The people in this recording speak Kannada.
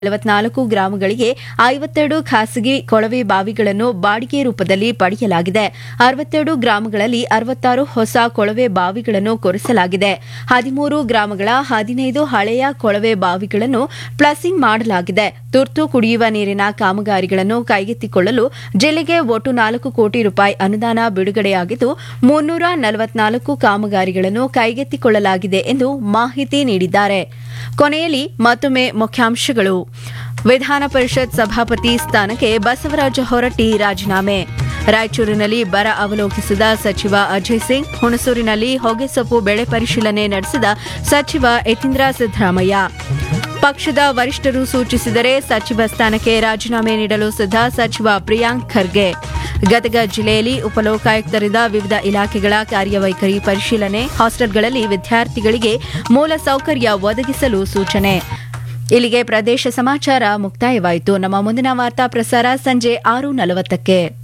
ನಲವತ್ನಾಲ್ಕು ಗ್ರಾಮಗಳಿಗೆ ಐವತ್ತೆರಡು ಖಾಸಗಿ ಕೊಳವೆ ಬಾವಿಗಳನ್ನು ಬಾಡಿಗೆ ರೂಪದಲ್ಲಿ ಪಡೆಯಲಾಗಿದೆ ಅರವತ್ತೆರಡು ಗ್ರಾಮಗಳಲ್ಲಿ ಅರವತ್ತಾರು ಹೊಸ ಕೊಳವೆ ಬಾವಿಗಳನ್ನು ಕೊರೆಸಲಾಗಿದೆ ಹದಿಮೂರು ಗ್ರಾಮಗಳ ಹದಿನೈದು ಹಳೆಯ ಕೊಳವೆ ಬಾವಿಗಳನ್ನು ಪ್ಲಸಿಂಗ್ ಮಾಡಲಾಗಿದೆ ತುರ್ತು ಕುಡಿಯುವ ನೀರಿನ ಕಾಮಗಾರಿಗಳನ್ನು ಕೈಗೆತ್ತಿಕೊಳ್ಳಲು ಜಿಲ್ಲೆಗೆ ಒಟ್ಟು ನಾಲ್ಕು ಕೋಟಿ ರೂಪಾಯಿ ಅನುದಾನ ಬಿಡುಗಡೆಯಾಗಿದ್ದು ಮುನ್ನೂರ ನಲವತ್ನಾಲ್ಕು ಕಾಮಗಾರಿಗಳನ್ನು ಕೈಗೆತ್ತಿಕೊಳ್ಳಲಾಗಿದೆ ಎಂದು ಮಾಹಿತಿ ನೀಡಿದ್ದಾರೆ ಕೊನೆಯಲ್ಲಿ ಮತ್ತೊಮ್ಮೆ ಮುಖ್ಯಾಂಶಗಳು ವಿಧಾನ ಪರಿಷತ್ ಸಭಾಪತಿ ಸ್ಥಾನಕ್ಕೆ ಬಸವರಾಜ ಹೊರಟ್ಟಿ ರಾಜೀನಾಮೆ ರಾಯಚೂರಿನಲ್ಲಿ ಬರ ಅವಲೋಕಿಸಿದ ಸಚಿವ ಅಜಯ್ ಸಿಂಗ್ ಹುಣಸೂರಿನಲ್ಲಿ ಹೊಗೆಸೊಪ್ಪು ಬೆಳೆ ಪರಿಶೀಲನೆ ನಡೆಸಿದ ಸಚಿವ ಯತೀಂದ್ರ ಸಿದ್ದರಾಮಯ್ಯ ಪಕ್ಷದ ವರಿಷ್ಠರು ಸೂಚಿಸಿದರೆ ಸಚಿವ ಸ್ಥಾನಕ್ಕೆ ರಾಜೀನಾಮೆ ನೀಡಲು ಸಿದ್ಧ ಸಚಿವ ಪ್ರಿಯಾಂಕ್ ಖರ್ಗೆ ಗದಗ ಜಿಲ್ಲೆಯಲ್ಲಿ ಉಪಲೋಕಾಯುಕ್ತರಿಂದ ವಿವಿಧ ಇಲಾಖೆಗಳ ಕಾರ್ಯವೈಖರಿ ಪರಿಶೀಲನೆ ಹಾಸ್ಟೆಲ್ಗಳಲ್ಲಿ ವಿದ್ಯಾರ್ಥಿಗಳಿಗೆ ಮೂಲ ಸೌಕರ್ಯ ಒದಗಿಸಲು ಸೂಚನೆ ಇಲ್ಲಿಗೆ ಪ್ರದೇಶ ಸಮಾಚಾರ ಮುಕ್ತಾಯವಾಯಿತು ನಮ್ಮ ಮುಂದಿನ ವಾರ್ತಾ ಪ್ರಸಾರ ಸಂಜೆ ಆರು ನಲವತ್ತಕ್ಕೆ